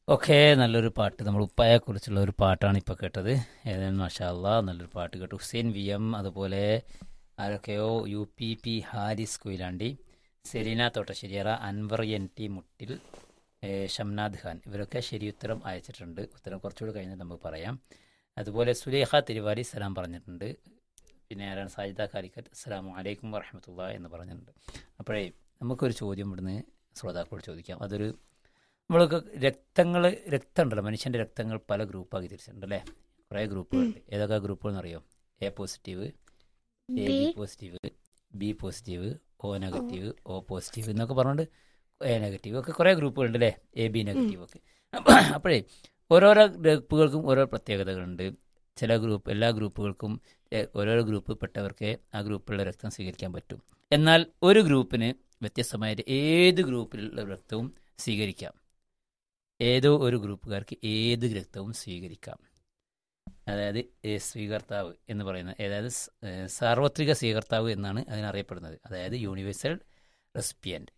Okay നല്ലൊരു പാട്ട് നമ്മൾ ഉപ്പായെക്കുറിച്ചുള്ള ഒരു പാട്ടാണ് ഇപ്പോൾ കേട്ടത് ഏതായാലും മാഷാല്ല നല്ലൊരു പാട്ട് കേട്ടു ഹുസൈൻ വി എം അതുപോലെ ആരൊക്കെയോ U P P Haris Koyilandy Selina Thottasseriyara Anwar N T Muttil A, Shamnad Khan ഇവരൊക്കെ ശരി ഉത്തരം അയച്ചിട്ടുണ്ട് ഉത്തരം കുറച്ചുകൂടി കഴിഞ്ഞ് നമുക്ക് പറയാം അതുപോലെ സുലേഖ തിരുവാരി സലാം പറഞ്ഞിട്ടുണ്ട് പിന്നെ ആരാണ് സാജിദ കാലിക്കറ്റ് അസ്സാം വലൈക്കും വറഹമത്തുള്ള എന്ന് പറഞ്ഞിട്ടുണ്ട് അപ്പോഴേ നമുക്കൊരു ചോദ്യം ഇവിടുന്ന് ശ്രോതാക്കളോട് ചോദിക്കാം അതൊരു നമ്മൾക്ക് രക്തങ്ങൾ രക്തമുണ്ടല്ലോ മനുഷ്യൻ്റെ രക്തങ്ങൾ പല ഗ്രൂപ്പാക്കി തിരിച്ചിട്ടുണ്ട് അല്ലേ കുറേ ഗ്രൂപ്പുകളുണ്ട് ഏതൊക്കെ ഗ്രൂപ്പുകൾ എന്നറിയോ A positive A B positive B positive O negative O positive എന്നൊക്കെ പറഞ്ഞുകൊണ്ട് എ നെഗറ്റീവ് ഒക്കെ കുറേ ഗ്രൂപ്പുകളുണ്ട് അല്ലേ എ ബി നെഗറ്റീവ് ഒക്കെ അപ്പോഴേ ഓരോരോ ഗ്രൂപ്പുകൾക്കും ഓരോ പ്രത്യേകതകളുണ്ട് ചില ഗ്രൂപ്പ് എല്ലാ ഗ്രൂപ്പുകൾക്കും എ, ഓരോരോ ഗ്രൂപ്പ് പെട്ടവർക്ക് ആ ഗ്രൂപ്പിലുള്ള രക്തം സ്വീകരിക്കാൻ പറ്റും എന്നാൽ ഒരു ഗ്രൂപ്പിന് വ്യത്യസ്തമായിട്ട് ഏത് ഗ്രൂപ്പിലുള്ള രക്തവും സ്വീകരിക്കാം ഏതോ ഒരു ഗ്രൂപ്പുകാർക്ക് ഏത് രക്തവും സ്വീകരിക്കാം അതായത് ഏ, സ്വീകർത്താവ് എന്ന് പറയുന്നത് അതായത് സ്- ഏ, സാർവത്രിക സ്വീകർത്താവ് എന്നാണ് അതിനറിയപ്പെടുന്നത് അതായത് യൂണിവേഴ്സൽ റെസിപ്പിയൻറ്റ്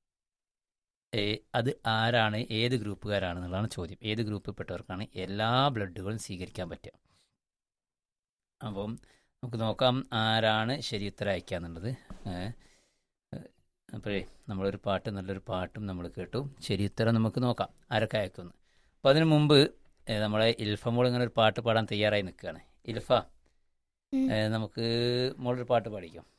അത് ആരാണ് ഏത് ഗ്രൂപ്പുകാരാണെന്നുള്ളതാണ് ചോദ്യം ഏത് ഗ്രൂപ്പിൽപ്പെട്ടവർക്കാണ് എല്ലാ ബ്ലഡുകളും സ്വീകരിക്കാൻ പറ്റുക അപ്പം നമുക്ക് നോക്കാം ആരാണ് ശരി ഉത്തരം അയക്കാന്നുള്ളത് ഏഹ് അപ്പോഴേ നമ്മളൊരു പാട്ട് നല്ലൊരു പാട്ടും നമ്മൾ കേട്ടു ശരി ഉത്തരം നമുക്ക് നോക്കാം ആരൊക്കെ അയക്കുന്നു അപ്പോൾ അതിനു മുമ്പ് ഏഹ്, നമ്മളെ ഇൽഫ മോൾ ഇങ്ങനെ ഒരു പാട്ട് പാടാൻ തയ്യാറായി നിൽക്കുകയാണ് ഇൽഫ ഉം. ഏഹ്, നമുക്ക് മോളൊരു പാട്ട് പാടിക്കോ